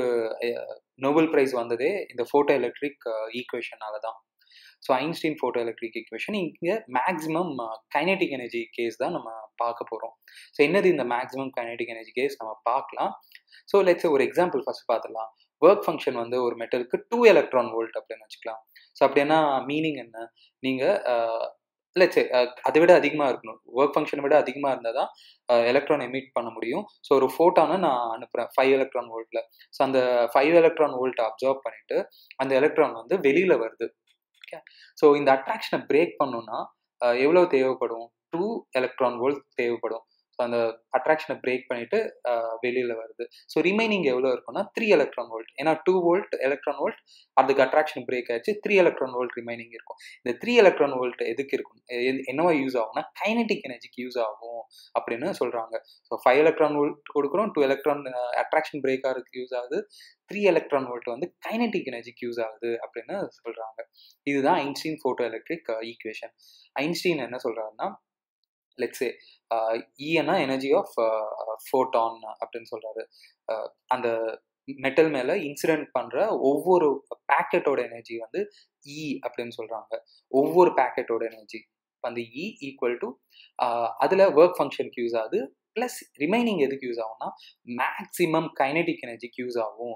நோபல் ப்ரைஸ் வந்ததே இந்த ஃபோட்டோ எலக்ட்ரிக் ஈக்குவேஷனால தான் so Einstein photoelectric equation இங்கே மேக்ஸிமம் கைனெட்டிக் எனர்ஜி கேஸ் தான் நம்ம பார்க்க போகிறோம் ஸோ என்னது இந்த மேக்ஸிமம் கைனெட்டிக் எனர்ஜி கேஸ் நம்ம பார்க்கலாம் ஸோ லெட்ஸ் ஒரு எக்ஸாம்பிள் ஃபர்ஸ்ட் பார்த்துடலாம் ஒர்க் ஃபங்க்ஷன் வந்து ஒரு மெட்டலுக்கு டூ எலக்ட்ரான் வோல்ட் அப்படின்னு வச்சுக்கலாம் ஸோ அப்படின்னா மீனிங் என்ன நீங்கள் லெட்ஸ் அதை விட அதிகமாக இருக்கணும் ஒர்க் ஃபங்க்ஷனை விட அதிகமாக இருந்தால் தான் எலக்ட்ரான் எமிட் பண்ண முடியும் ஸோ ஒரு ஃபோட்டானை நான் அனுப்புகிறேன் ஃபைவ் எலக்ட்ரான் வோல்ட்டில் ஸோ அந்த ஃபைவ் எலக்ட்ரான் வோல்ட்டை அப்சர்வ் பண்ணிவிட்டு அந்த எலக்ட்ரான் வந்து வெளியில் வருது ஓகே ஸோ இந்த அட்ராக்ஷனை பிரேக் பண்ணணும்னா எவ்வளோ தேவைப்படும் டூ எலக்ட்ரான் வோல்ட் தேவைப்படும் ஸோ அந்த அட்ராக்ஷனை பிரேக் பண்ணிட்டு வெளியில் வருது ஸோ ரிமைனிங் எவ்வளோ இருக்கும்னா த்ரீ எலக்ட்ரான் வோல்ட் ஏன்னா டூ வோல்ட் எலக்ட்ரான் வோல்ட் அதுக்கு அட்ராக்ஷன் பிரேக் ஆயிடுச்சு த்ரீ எலக்ட்ரான் வோல்ட் ரிமைனிங் இருக்கும் இந்த த்ரீ எலக்ட்ரான் வோல்ட் எதுக்கு இருக்கும் என்னவா யூஸ் ஆகும்னா கைனட்டிக் எனர்ஜிக்கு யூஸ் ஆகும் அப்படின்னு சொல்கிறாங்க ஸோ ஃபைவ் எலக்ட்ரான் வோல்ட் கொடுக்குறோம் டூ எலக்ட்ரான் அட்ராக்ஷன் பிரேக் ஆகிறதுக்கு யூஸ் ஆகுது த்ரீ எலக்ட்ரான் வோல்ட் வந்து கைனட்டிக் எனர்ஜிக்கு யூஸ் ஆகுது அப்படின்னு சொல்கிறாங்க இதுதான் Einstein photoelectric equation Einstein என்ன சொல்கிறாருன்னா லெட்ஸே இஎன்னா எனர்ஜி ஆஃப் ஃபோட்டான் அப்படின்னு சொல்கிறாரு அந்த மெட்டல் மேலே இன்சிடென்ட் பண்ணுற ஒவ்வொரு பேக்கெட்டோட எனர்ஜி வந்து இ அப்படின்னு சொல்கிறாங்க ஒவ்வொரு பேக்கெட்டோட எனர்ஜி அந்த இ ஈக்குவல் டு அதில் ஒர்க் ஃபங்க்ஷனுக்கு யூஸ் ஆகுது ப்ளஸ் ரிமைனிங் எதுக்கு யூஸ் ஆகும்னா மேக்ஸிமம் கைனடிக் எனர்ஜிக்கு யூஸ் ஆகும்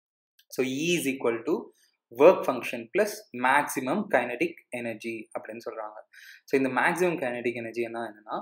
so E is equal to work function plus maximum kinetic energy அப்படின்னு சொல்கிறாங்க ஸோ இந்த மேக்ஸிமம் கைனடிக் எனர்ஜி என்ன என்னென்னா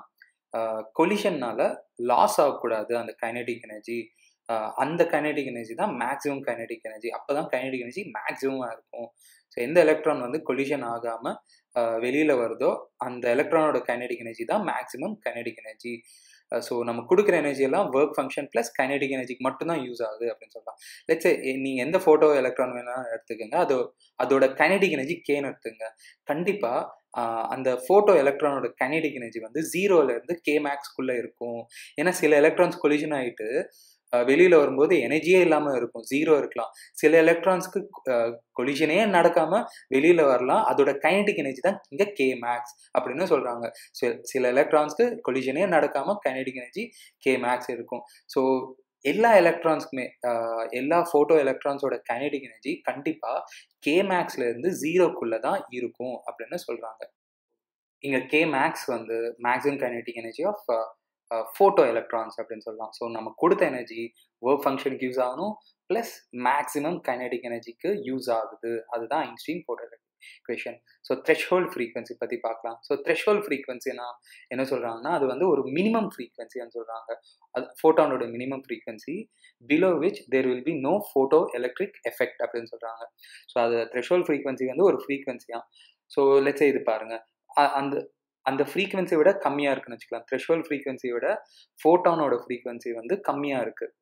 கொலிஷன்னால லாஸ் ஆகக்கூடாது அந்த கைனடிக் எனர்ஜி அந்த கைனடிக் எனர்ஜி தான் மேக்ஸிமம் கைனடிக் எனர்ஜி அப்போ தான் கைனடிக் எனர்ஜி மேக்ஸிமமாக இருக்கும் ஸோ எந்த எலக்ட்ரான் வந்து கொலிஷன் ஆகாமல் வெளியில் வருதோ அந்த எலக்ட்ரானோட கைனடிக் எனர்ஜி தான் மேக்ஸிமம் கைனடிக் எனர்ஜி ஸோ நம்ம கொடுக்குற எனர்ஜி எல்லாம் ஒர்க் ஃபங்க்ஷன் ப்ளஸ் கைனடிக் எனர்ஜிக்கு மட்டும்தான் யூஸ் ஆகுது அப்படின்னு சொல்லலாம் லெட்ஸ் நீங்கள் எந்த ஃபோட்டோ எலக்ட்ரான் வேணாலும் எடுத்துக்கோங்க அது அதோட கைனடிக் எனர்ஜி கேன்னு எடுத்துங்க கண்டிப்பாக அந்த ஃபோட்டோ எலக்ட்ரானோட கைனடிக் எனர்ஜி வந்து ஜீரோலேருந்து கே மேக்ஸ்க்குள்ளே இருக்கும் ஏன்னா சில எலக்ட்ரான்ஸ் கொலிஷன் ஆகிட்டு வெளியில் வரும்போது எனர்ஜியே இல்லாமல் இருக்கும் ஜீரோ இருக்கலாம் சில எலக்ட்ரான்ஸ்க்கு கொலிஷனே நடக்காமல் வெளியில் வரலாம் அதோட கைனடிக் எனர்ஜி தான் இங்கே கே மேக்ஸ் அப்படின்னு சொல்கிறாங்க சில எலக்ட்ரான்ஸ்க்கு கொலிஷனே நடக்காமல் கைனடிக் எனர்ஜி கே மேக்ஸ் இருக்கும் ஸோ எல்லா எலக்ட்ரான்ஸ்க்குமே எல்லா ஃபோட்டோ எலக்ட்ரான்ஸோட கைனடிக் எனர்ஜி கண்டிப்பாக கே மேக்ஸ்லேருந்து ஜீரோக்குள்ளே தான் இருக்கும் அப்படின்னு சொல்கிறாங்க இங்கே கே மேக்ஸ் வந்து maximum kinetic energy of photoelectrons அப்படின்னு சொல்லலாம் ஸோ நம்ம கொடுத்த எனர்ஜி ஒர்க் ஃபங்க்ஷனுக்கு யூஸ் ஆகணும் ப்ளஸ் மேக்ஸிமம் கைனடிக் எனர்ஜிக்கு யூஸ் ஆகுது அதுதான் Einstein photo equation so threshold frequency பற்றி பார்க்கலாம் ஸோ த்ரெஷ்ஹோல்ட் ஃப்ரீக்வன்சினா என்ன சொல்கிறாங்கன்னா அது வந்து ஒரு மினிமம் ஃப்ரீக்வன்சின்னு சொல்கிறாங்க அது ஃபோட்டானோட minimum frequency below which there will be no photoelectric effect அப்படின்னு சொல்கிறாங்க ஸோ அது த்ரெஷ்ஹோல்ட் ஃப்ரீக்வன்சி வந்து ஒரு ஃப்ரீக்வன்சியாக ஸோ லெட்ஸே இது பாருங்கள் அந்த அந்த ஃப்ரீக்வன்சியை விட கம்மியாக இருக்குன்னு வச்சுக்கலாம் த்ரெஷ்ஹோல் ஃப்ரீக்வன்சியை விட ஃபோட்டானோட ஃப்ரீக்வன்சி வந்து கம்மியாக இருக்குது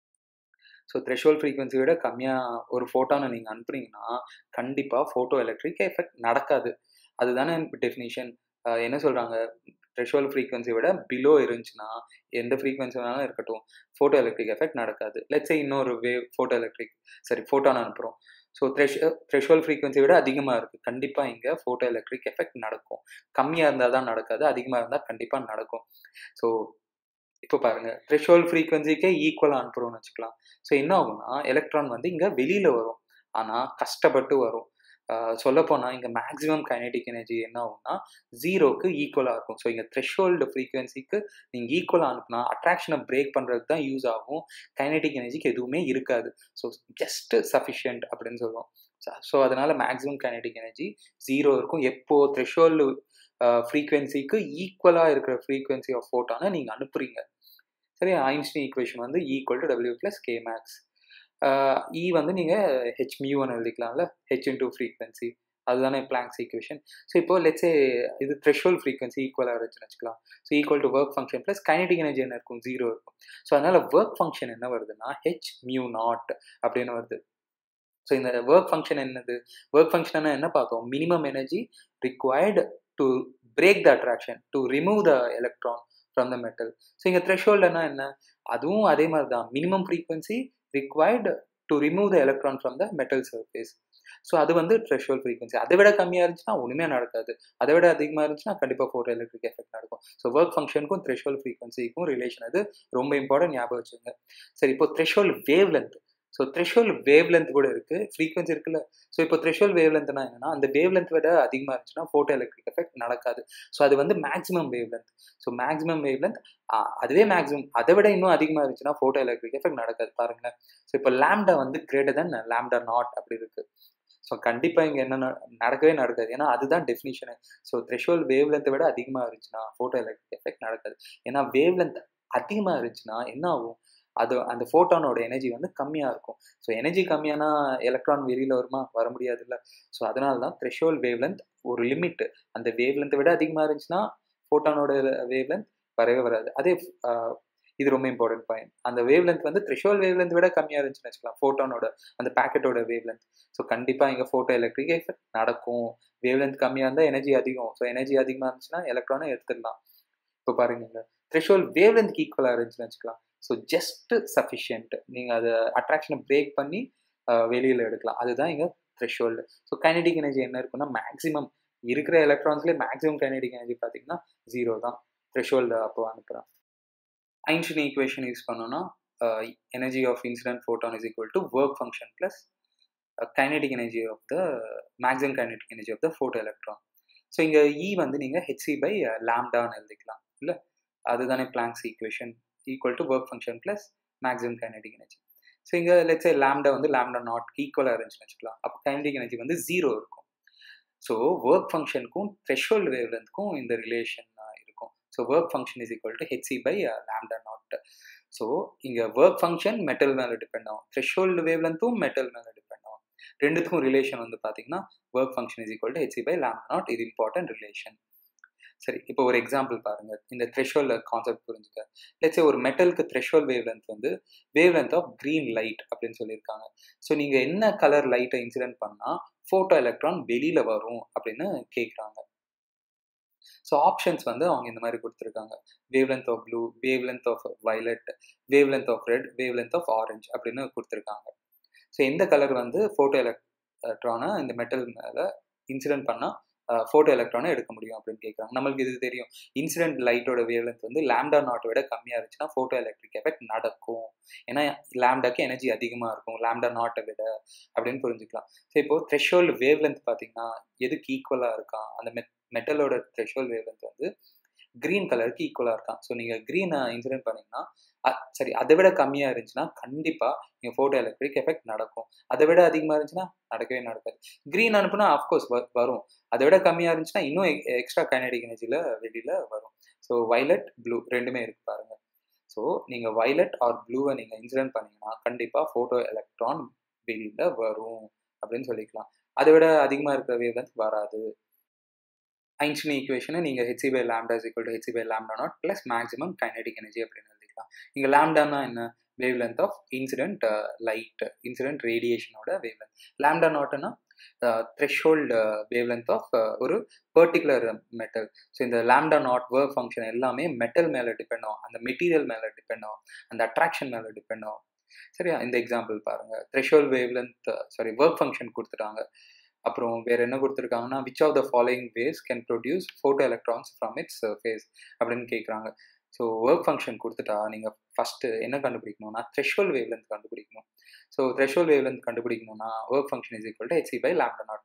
ஸோ த்ரெஷ்ஹோல் ஃப்ரீக்வன்சியை விட கம்மியாக ஒரு ஃபோட்டானை நீங்கள் அனுப்புனீங்கன்னா கண்டிப்பாக ஃபோட்டோ எலக்ட்ரிக் எஃபெக்ட் நடக்காது அதுதானே டெஃபினிஷன் என்ன சொல்கிறாங்க த்ரெஷ்ஹோல் ஃப்ரீக்வன்சியை விட பிலோ இருந்துச்சுன்னா எந்த ஃப்ரீக்வன்சி வேணாலும் இருக்கட்டும் ஃபோட்டோ எலக்ட்ரிக் எஃபெக்ட் நடக்காது லெட்ஸே இன்னொரு வேவ் ஃபோட்டோ எலக்ட்ரிக் சரி ஃபோட்டான் அனுப்புகிறோம் ஸோ த்ரெஷ் த்ரெஷ்ஹோல் ஃப்ரீக்வன்சி விட அதிகமாக இருக்குது கண்டிப்பாக இங்கே ஃபோட்டோ எலக்ட்ரிக் எஃபெக்ட் நடக்கும் கம்மியாக இருந்தால் தான் நடக்காது அதிகமாக இருந்தால் கண்டிப்பாக நடக்கும் ஸோ இப்போ பாருங்கள் த்ரெஷ்ஹோல் ஃப்ரீக்வன்சிக்கே ஈக்குவலாக அனுப்புகிறோம்னு வச்சுக்கலாம் ஸோ என்ன ஆகும்னா எலக்ட்ரான் வந்து இங்கே வெளியில் வரும் ஆனால் கஷ்டப்பட்டு வரும் சொல்லப்போனால் இங்கே மேக்ஸிமம் கைனடிக் எனர்ஜி என்ன ஆகும்னா ஜீரோக்கு ஈக்குவலாக இருக்கும் ஸோ இங்கே த்ரெஷ்ஹோல்டு ஃப்ரீக்வன்சிக்கு நீங்கள் ஈக்குவலாக அனுப்புனா அட்ராக்ஷனை பிரேக் பண்ணுறதுக்கு தான் யூஸ் ஆகும் கைனடிக் எனர்ஜிக்கு எதுவுமே இருக்காது ஸோ ஜஸ்ட் சஃபிஷியன்ட் அப்படின்னு சொல்லுவோம் ஸோ அதனால் மேக்ஸிமம் கைனடிக் எனர்ஜி ஜீரோ இருக்கும் எப்போ த்ரெஷ்ஹோல்டு ஃப்ரீக்வன்சிக்கு ஈக்குவலாக இருக்கிற ஃப்ரீக்வன்சி ஆஃப் ஃபோட்டானை நீங்கள் அனுப்புறீங்க சரி ஐன்ஸ்டீன் ஈக்குவேஷன் வந்து equal to W plus K max E வந்து நீங்கள் ஹெச் மியூன்னு எழுதிக்கலாம்ல ஹெச் இன்டூ ஃப்ரீக்வன்சி அதுதானே பிளாங்க்ஸ் ஈக்குவேஷன் ஸோ இப்போ லெட்ஸே இது த்ரெஷ்ஹோல் ஃப்ரீக்வன்சி ஈக்குவலாக இருந்துச்சுன்னு வச்சுக்கலாம் so equal to work function plus kinetic energy என்ன இருக்கும் ஜீரோ இருக்கும் ஸோ அதனால் ஒர்க் ஃபங்க்ஷன் என்ன வருதுன்னா ஹெச் மியூ நாட் அப்படின்னு வருது ஸோ இந்த ஒர்க் ஃபங்க்ஷன் என்னது ஒர்க் ஃபங்க்ஷன் என்ன பார்த்தோம் minimum energy required to break the attraction to remove the electron from the metal so இங்கே த்ரெஷோல்டுனா என்ன அதுவும் அதே மாதிரி தான் minimum frequency required to remove the electron from the metal surface so அது வந்து த்ரெஷோல் ஃப்ரீக்வன்சி அதை விட கம்மியாக இருந்துச்சுன்னா ஒன்றுமே நடக்காது அதை விட அதிகமாக இருந்துச்சுன்னா கண்டிப்பாக ஃபோட்டோ எலக்ட்ரிக் எஃபெக்ட் நடக்கும் ஸோ ஒர்க் ஃபங்க்ஷனுக்கும் த்ரெஷோல் ஃப்ரீக்வன்சிக்கும் ரிலேஷன் அது ரொம்ப இம்பார்ட்டன்ட் ஞாபகம் வச்சுங்க சரி இப்போ threshold wavelength so threshold wavelength கூட இருக்குது ஃப்ரீக்வன்சி இருக்குல்ல ஸோ இப்போ த்ரெஷோல் வேவ் லென்த்னா என்னன்னா அந்த வேவ் லென்த் விட அதிகமாக இருந்துச்சுன்னா ஃபோட்டோ எலக்ட்ரிக் எஃபெக்ட் நடக்காது ஸோ அது வந்து maximum wavelength so maximum wavelength அதுவே மேக்ஸிமம் அதை விட இன்னும் அதிகமாக இருந்துச்சுன்னா ஃபோட்டோ எலக்ட்ரிக் எஃபெக்ட் நடக்காது பாருங்களேன் ஸோ இப்போ லேம்டா வந்து கிரேட்டர் தென் லேம்டா நாட் அப்படி இருக்கு ஸோ கண்டிப்பாக இங்கே என்ன நடக்கவே நடக்காது ஏன்னா அதுதான் டெஃபினிஷனு ஸோ த்ரெஷோல் வேவ் லென்த்தை விட அதிகமாக இருந்துச்சுன்னா ஃபோட்டோ எலக்ட்ரிக் எஃபெக்ட் நடக்காது ஏன்னா வேவ் லென்த் அதிகமாக இருந்துச்சுன்னா என்ன ஆகும் அது அந்த ஃபோட்டானோட எனர்ஜி வந்து கம்மியாக இருக்கும் ஸோ எனர்ஜி கம்மியானா எலக்ட்ரான் வெளியில் வருமா வர முடியாது இல்லை ஸோ அதனால தான் த்ரெஷோல் வேவ் லென்த் ஒரு லிமிட் அந்த வேவ் லென்த்தை விட அதிகமாக இருந்துச்சுன்னா ஃபோட்டானோட வேவ் லென்த் வரவே வராது அதே இது ரொம்ப இம்பார்ட்டன்ட் பாயிண்ட் அந்த வேவ் லென்த் வந்து த்ரெஷோல் வேவ் லென்த் விட கம்மியாக இருந்துச்சுன்னு வச்சுக்கலாம் ஃபோட்டானோட அந்த பேக்கெட்டோட வேவ் லென்த் ஸோ கண்டிப்பாக இங்கே ஃபோட்டோ எலக்ட்ரிக் எஃபெக்ட் நடக்கும் வேவ் லென்த் கம்மியாக இருந்தால் எனர்ஜி அதிகம் ஸோ எனர்ஜி அதிகமாக இருந்துச்சுன்னா எலக்ட்ரானை எடுத்துடலாம் இப்போ பாருங்க த்ரெஷோல் வேவ் லென்த் ஈக்குவலாக இருந்துச்சுன்னு வச்சுக்கலாம் ஸோ ஜஸ்ட் சஃபிஷியன்ட் நீங்கள் அதை அட்ராக்ஷனை பிரேக் பண்ணி வெளியில் எடுக்கலாம் அதுதான் இங்கே த்ரெஷோல்டு ஸோ கைனடிக் எனர்ஜி என்ன இருக்குன்னா மேக்ஸிமம் இருக்கிற எலக்ட்ரான்ஸ்லேயே மேக்ஸிமம் கைனடிக் எனர்ஜி பார்த்தீங்கன்னா ஜீரோ தான் த்ரெஷோல்டு அப்போ அனுப்புகிறேன் ஐன்ஸ்டின் ஈக்குவேஷன் யூஸ் பண்ணோன்னா energy of incident photon is equal to work function plus kinetic energy of the maximum kinetic energy of the photoelectron so இங்கே E வந்து நீங்கள் h c by லேம்டான்னு எழுதிக்கலாம் இல்லை அதுதானே Planck's equation equal to work function plus maximum kinetic energy so இங்கே let's say lambda வந்து lambda naught ஈக்குவலாக இருந்துச்சுன்னு வச்சுக்கலாம் அப்போ கைனடிக் எனர்ஜி வந்து ஜீரோ இருக்கும் ஸோ ஒர்க் ஃபங்க்ஷனுக்கும் த்ரெஷோல்டு வேவ்லென்த்துக்கும் இந்த ரிலேஷன் இருக்கும் so work function is equal to HC by lambda naught so இங்கே ஒர்க் ஃபங்க்ஷன் மெட்டல் மேலே டிபெண்ட் ஆகும் த்ரெஷோல்டு வேவ்லென்த்தும் மெட்டல் மேலே டிபெண்ட் ஆகும் ரெண்டுத்துக்கும் ரிலேஷன் வந்து பார்த்தீங்கன்னா work function is equal to HC by lambda naught இது இம்பார்ட்டன்ட் ரிலேஷன் சரி இப்போ ஒரு எக்ஸாம்பிள் பாருங்க இந்த த்ரெஷோல் கான்செப்ட் புரிஞ்சுக்க லெட்ஸே ஒரு மெட்டலுக்கு த்ரெஷோல் வேவ் லென்த் வந்து wavelength of green light அப்படின்னு சொல்லியிருக்காங்க ஸோ நீங்கள் என்ன கலர் லைட்டை இன்சிடென்ட் பண்ணால் ஃபோட்டோ எலக்ட்ரான் வெளியில் வரும் அப்படின்னு கேட்குறாங்க ஸோ ஆப்ஷன்ஸ் வந்து அவங்க இந்த மாதிரி கொடுத்துருக்காங்க wavelength of blue wavelength of violet wavelength of red wavelength of orange அப்படின்னு கொடுத்துருக்காங்க ஸோ எந்த கலர் வந்து ஃபோட்டோ எலக்ட்ரானை இந்த மெட்டல் மேலே இன்சிடென்ட் பண்ணால் ஃபோட்டோ எலக்ட்ரானை எடுக்க முடியும் அப்படின்னு கேட்குறாங்க நம்மளுக்கு இது தெரியும் இன்சிடென்ட் லைட்டோட வேவ்லென்த் வந்து லேம்டா நாட்டை விட கம்மியாக இருந்துச்சுன்னா ஃபோட்டோ எலக்ட்ரிக் எஃபெக்ட் நடக்கும் ஏன்னா லேம்டாக்கு எனர்ஜி அதிகமாக இருக்கும் லேம்டா நாட்டை விட அப்படின்னு புரிஞ்சுக்கலாம் ஸோ இப்போ த்ரெஷோல்டு வேவ்லென்த் பார்த்தீங்கன்னா எதுக்கு ஈக்குவலாக இருக்கான் அந்த மெட் மெட்டலோட த்ரெஷோல் வேவ்லென்த் வந்து க்ரீன் கலருக்கு ஈக்குவலாக இருக்கான் ஸோ நீங்கள் க்ரீனை இன்சிடென்ட் பண்ணிங்கன்னா சரி அதை விட கம்மியாக இருந்துச்சுன்னா கண்டிப்பாக நீங்கள் ஃபோட்டோ எலக்ட்ரிக் எஃபெக்ட் நடக்கும் அதை விட அதிகமாக இருந்துச்சுன்னா நடக்கவே நடக்காது க்ரீன் அனுப்புனா ஆஃப்கோர்ஸ் வரும் அதை விட கம்மியாக இருந்துச்சுன்னா இன்னும் எக்ஸ்ட்ரா கைனடிக் எனர்ஜியில் வெளியில் வரும் ஸோ வைலட் ப்ளூ ரெண்டுமே இருக்கு பாருங்க ஸோ நீங்கள் வைலட் ஆர் ப்ளூவை நீங்கள் இன்சிடென்ட் பண்ணீங்கன்னா கண்டிப்பாக ஃபோட்டோ எலக்ட்ரான் வெளியில் வரும் அப்படின்னு சொல்லிக்கலாம் அதை விட அதிகமாக இருக்கிற வேவ்லென்த் வராது ஐன்ஸ்டின் ஈக்குவேஷனை நீங்கள் h c by lambda is equal to HC by lambda naught plus maximum kinetic energy அப்படின்னு எழுதிக்கலாம் இங்கே லேம்டானா என்ன wavelength of incident light incident ரேடியேஷனோட வேவ் லென்த் லேம்டா நாட்னா த்ரெஷோல்டு வேவ் லென்த் ஆஃப் ஒரு பர்டிகுலர் மெட்டல் ஸோ இந்த லேம்டா நாட் ஒர்க் ஃபங்க்ஷன் எல்லாமே மெட்டல் மேலே டிபெண்ட் ஆகும் அந்த மெட்டீரியல் மேலே டிபெண்ட் ஆகும் அந்த அட்ராக்ஷன் மேலே டிபெண்ட் ஆகும் சரியா இந்த எக்ஸாம்பிள் பாருங்க threshold wavelength sorry work function கொடுத்துட்டாங்க அப்புறம் வேற என்ன கொடுத்துருக்காங்கன்னா which of the following waves can produce photoelectrons from its face அப்படின்னு கேட்குறாங்க ஸோ ஒர்க் ஃபங்க்ஷன் கொடுத்துட்டா நீங்கள் ஃபஸ்ட்டு என்ன கண்டுபிடிக்கணும்னா த்ரெஷோல் வேவ்லென்த் கண்டுபிடிக்கணும் ஸோ த்ரெஷோல் வேவ்லென்த் கண்டுபிடிக்கணும்னா work function is equal to HC by lambda naught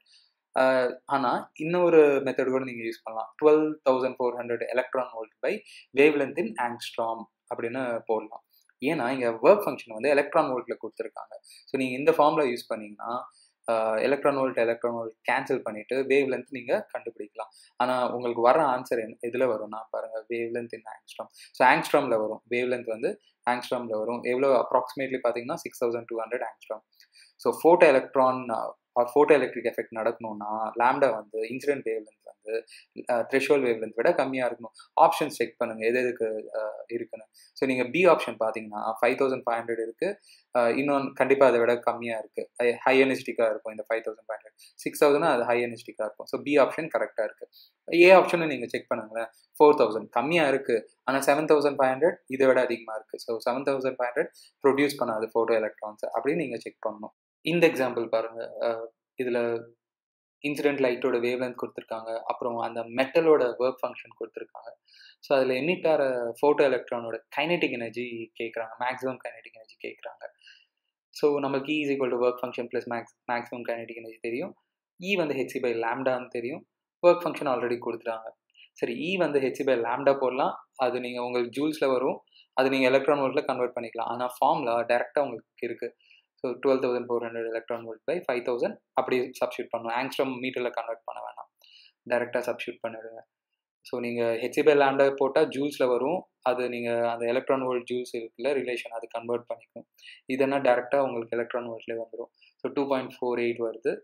ஆனால் இன்னொரு மெத்தட் கூட நீங்கள் யூஸ் பண்ணலாம் twelve thousand four hundred electron volt by wavelength in angstrom அப்படின்னு போடலாம் ஏன்னா இங்கே ஒர்க் ஃபங்க்ஷன் வந்து எலக்ட்ரான் வோல்ட்டில் கொடுத்துருக்காங்க ஸோ நீங்கள் இந்த ஃபார்மில் யூஸ் பண்ணிங்கன்னா electron volt electron volt cancel பண்ணிவிட்டு வேவ் லென்த் நீங்கள் கண்டுபிடிக்கலாம் ஆனால் உங்களுக்கு வர ஆன்சர் என்ன இதில் வரும்னா பாருங்கள் wavelength in angstrom so ஆங்ஸ்ட்ராமில் வரும் வேவ் லென்த் வந்து ஆங்ஸ்ட்ராமில் வரும் எவ்வளோ அப்ராக்சிமேட்லி பார்த்தீங்கன்னா six thousand two hundred angstrom so photoelectron photoelectric effect நடக்கணும்னா லேம்டா வந்து இன்சிடென்ட் வேவ் லென்த் வந்து த்ரெஷோல் வேவ் லென்த் விட கம்மியாக இருக்கணும் ஆப்ஷன்ஸ் செக் பண்ணுங்கள் எது எதுக்கு இருக்குன்னு ஸோ நீங்கள் பி ஆப்ஷன் பார்த்தீங்கன்னா ஃபைவ் தௌசண்ட் ஃபைவ் ஹண்ட்ரட் இருக்குது இன்னொன்று கண்டிப்பாக அதை விட கம்மியாக இருக்குது ஹை எனஸ்டிக்காக இருக்கும் இந்த five thousand five hundred six thousand அது ஹை எனஸ்டிக்காக இருக்கும் ஸோ பி ஆப்ஷன் கரெக்டாக இருக்குது ஏ ஆப்ஷனும் நீங்கள் செக் பண்ணுங்களேன் ஃபோர் தௌசண்ட் கம்மியாக இருக்குது ஆனால் செவன் தௌசண்ட் ஃபைவ் ஹண்ட்ரட் இதை விட அதிகமாக இருக்குது so seven thousand five hundred produce பண்ணாது ஃபோட்டோ எலக்ட்ரான்ஸ் அப்படின்னு நீங்கள் செக் பண்ணணும் இந்த எக்ஸாம்பிள் பாருங்கள் இதில் இன்சிடென்ட் லைட்டோட வேவ் லென்த் கொடுத்துருக்காங்க அப்புறம் அந்த மெட்டலோட ஒர்க் ஃபங்க்ஷன் கொடுத்துருக்காங்க ஸோ அதில் எமிட் ஆகிற ஃபோட்டோ எலக்ட்ரானோட கைனெட்டிக் எனர்ஜி கேட்குறாங்க மேக்ஸிமம் கைனெட்டிக் எனர்ஜி கேட்குறாங்க ஸோ நமக்கு E is equal to work function plus max maximum kinetic energy தெரியும் இ வந்து ஹெச்சி பை லேம்டான்னு தெரியும் ஒர்க் ஃபங்க்ஷன் ஆல்ரெடி கொடுத்துட்டாங்க சரி இ வந்து ஹெச்சி பை லேம்டா போடலாம் அது நீங்கள் உங்களுக்கு ஜூல்ஸில் வரும் அது நீங்கள் எலக்ட்ரான் வோல்ட்டில் கன்வெர்ட் பண்ணிக்கலாம் ஆனால் ஃபார்மில் டேரெக்டாக உங்களுக்கு இருக்குது so twelve thousand four hundred electron volt by five thousand அப்படி சப்ஸ்டியூட் பண்ணணும் ஆங்ஸ்ட்ரம் மீட்டரில் கன்வெர்ட் பண்ண வேணாம் டேரெக்டாக சப்ஸ்டியூட் பண்ணிடுங்க ஸோ நீங்கள் ஹெச்இபை லேண்டா போட்டால் ஜூல்ஸில் வரும் அது நீங்கள் அந்த எலக்ட்ரான் வோல்ட் ஜூல்ஸ் இருக்குல்ல ரிலேஷன் அது கன்வெர்ட் பண்ணிக்கும் இதனா டேரெக்டாக உங்களுக்கு எலக்ட்ரான் வோல்ட்லேயே வந்துடும் so two point four eight வருது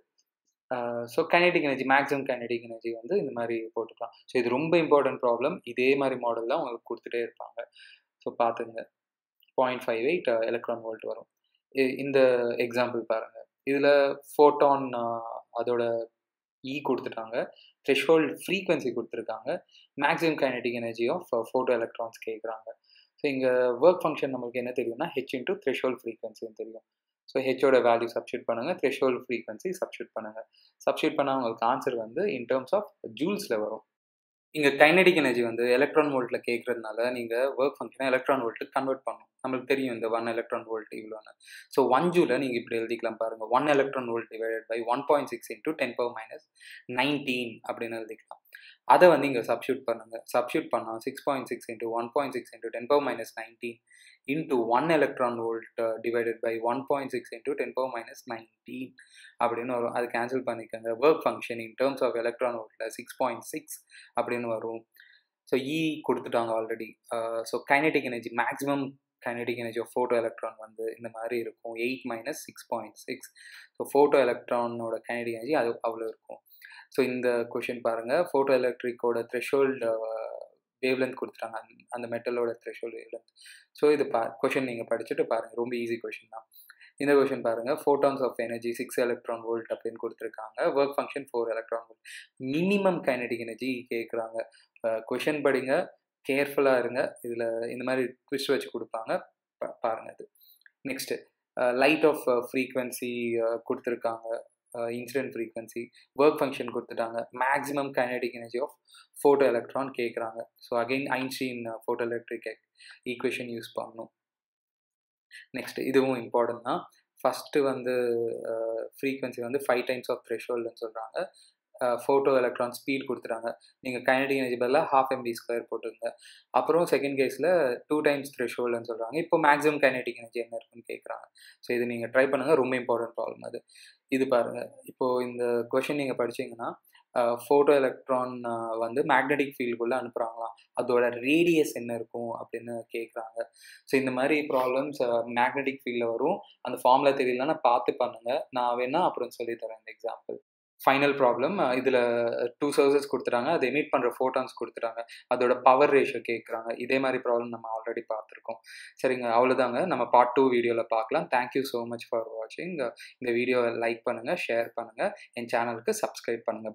so kinetic energy maximum kinetic energy வந்து இந்த மாதிரி போட்டுக்கலாம் ஸோ இது ரொம்ப இம்பார்ட்டன்ட் ப்ராப்ளம் இதே மாதிரி மாடல் தான் உங்களுக்கு கொடுத்துட்டே இருப்பாங்க ஸோ பார்த்துங்க point five eight electron volt வரும் இந்த எக்ஸாம்பிள் பாருங்கள் இதில் ஃபோட்டான் அதோட இ கொடுத்துட்டாங்க த்ரெஷ்ஹோல்ட் ஃப்ரீக்வன்சி கொடுத்துருக்காங்க maximum kinetic energy of photoelectrons கேட்குறாங்க ஸோ இங்கே ஒர்க் ஃபங்க்ஷன் நமக்கு என்ன தெரியும்னா ஹெச் இன்ட்டு த்ரெஷ்ஹோல்ட் ஃப்ரீக்வன்சின்னு தெரியும் ஸோ ஹெச்சோட வேல்யூ சப்ஸ்டியூட் பண்ணுங்கள் த்ரெஷ்ஹோல்ட் ஃப்ரீக்வன்சி சப்ஸ்டியூட் பண்ணுங்கள் சப்ஸ்டியூட் பண்ணால் உங்களுக்கு ஆன்சர் வந்து இன் டேர்ம்ஸ் ஆஃப் ஜூல்ஸில் வரும் இங்கே கைனடிக் எனர்ஜி வந்து எலக்ட்ரான் வோல்ட்டில் கேட்குறதுனால நீங்கள் ஒர்க் ஃபங்க்ஷனை எலக்ட்ரான் வோல்ட்டுக்கு கன்வெர்ட் பண்ணணும் நம்மளுக்கு தெரியும் இந்த ஒன் எலக்ட்ரான் வோல்ட் இவ்வளோன்னு ஸோ ஒன் ஜூல நீங்கள் இப்படி எழுதிக்கலாம் பாருங்கள் one electron volt divided by one point six into ten power minus nineteen அப்படின்னு எழுதிக்கலாம் அதை வந்து இங்கே சப்ஸ்டியூட் பண்ணுங்கள் சப்ஸ்டியூட் பண்ணால் six point six into one point six into ten power minus nineteen into one electron volt divided by one point six into ten power minus nineteen அப்படின்னு வரும் அது கேன்சல் பண்ணிக்கோங்க work function in terms of electron வோல்ட்டில் six point six அப்படின்னு வரும் so E கொடுத்துட்டாங்க already so kinetic energy maximum kinetic energy of photoelectron வந்து இந்த மாதிரி இருக்கும் eight minus six point six so photo எலக்ட்ரானோட கைனெட்டிக் எனர்ஜி அது அவ்வளோ இருக்கும் ஸோ இந்த கொஷின் பாருங்கள் ஃபோட்டோ எலக்ட்ரிக்கோட த்ரெஷோல்டு வேவ்லென்த் கொடுத்துட்டாங்க அந்த மெட்டலோட த்ரெஷோல்டு வேவ்லென்த் ஸோ இது பா கொஷின் நீங்கள் படிச்சுட்டு பாருங்கள் ரொம்ப ஈஸி கொஷின் தான் இந்த கொஷின் பாருங்கள் photons of energy six electron volt அப்படின்னு கொடுத்துருக்காங்க work function four electron volt minimum kinetic energy கேட்குறாங்க கொஷின் படிங்க கேர்ஃபுல்லாக இருங்க இதில் இந்த மாதிரி ட்விஸ்ட் வச்சு கொடுப்பாங்க பாருங்கள் இது நெக்ஸ்ட்டு லைட் ஆஃப் ஃப்ரீக்வன்சி கொடுத்துருக்காங்க இன்சிடென்ட் ஃப்ரீக்வன்சி ஒர்க் ஃபங்க்ஷன் கொடுத்துட்டாங்க maximum kinetic energy of photoelectron கேட்குறாங்க so again Einstein photoelectric equation use பண்ணணும் நெக்ஸ்ட் இதுவும் இம்பார்ட்டன்ட் தான் ஃபஸ்ட்டு வந்து ஃப்ரீக்வன்சி வந்து ஃபைவ் டைம்ஸ் ஆஃப் த்ரெஷோல்டுன்னு சொல்கிறாங்க ஃபோட்டோ எலக்ட்ரான் ஸ்பீட் கொடுத்துட்டாங்க நீங்கள் கைனடிக் எனர்ஜி பதிலாக ஹாஃப் எம்பி ஸ்கொயர் போட்டுருங்க அப்புறம் செகண்ட் கேஸில் டூ டைம்ஸ் த்ரெஷோல்டுன்னு சொல்கிறாங்க இப்போ மேக்ஸிமம் கைனடிக் எனர்ஜி என்ன இருக்குன்னு கேட்குறாங்க ஸோ இது நீங்கள் ட்ரை பண்ணுங்கள் ரொம்ப இம்பார்ட்டன்ட் ப்ராப்ளம் அது இது பாருங்கள் இப்போது இந்த கொஷின் நீங்கள் படிச்சிங்கன்னா ஃபோட்டோ எலக்ட்ரான் வந்து மேக்னெட்டிக் ஃபீல்டுக்குள்ளே அனுப்புகிறாங்களாம் அதோட ரேடியஸ் என்ன இருக்கும் அப்படின்னு கேட்குறாங்க ஸோ இந்த மாதிரி ப்ராப்ளம்ஸ் மேக்னெட்டிக் ஃபீல்டில் வரும் அந்த ஃபார்மில் தெரியலன்னா பார்த்து பண்ணுங்கள் நான் வேணால் அப்புறம் சொல்லித்தரேன் இந்த எக்ஸாம்பிள் ஃபைனல் ப்ராப்ளம் இதில் டூ சோர்சஸ் கொடுத்துட்டாங்க அதை எமிட் பண்ணுற ஃபோட்டான்ஸ் கொடுத்துட்டாங்க அதோட பவர் ரேஷியோ கேட்குறாங்க இதே மாதிரி ப்ராப்ளம் நம்ம ஆல்ரெடி பார்த்துருக்கோம் சரிங்க அவ்வளோதாங்க நம்ம பார்ட் டூ வீடியோவில் பார்க்கலாம் தேங்க்யூ ஸோ மச் ஃபார் வாட்சிங் இந்த வீடியோவை லைக் பண்ணுங்கள் ஷேர் பண்ணுங்கள் என் சேனலுக்கு சப்ஸ்கிரைப் பண்ணுங்கள்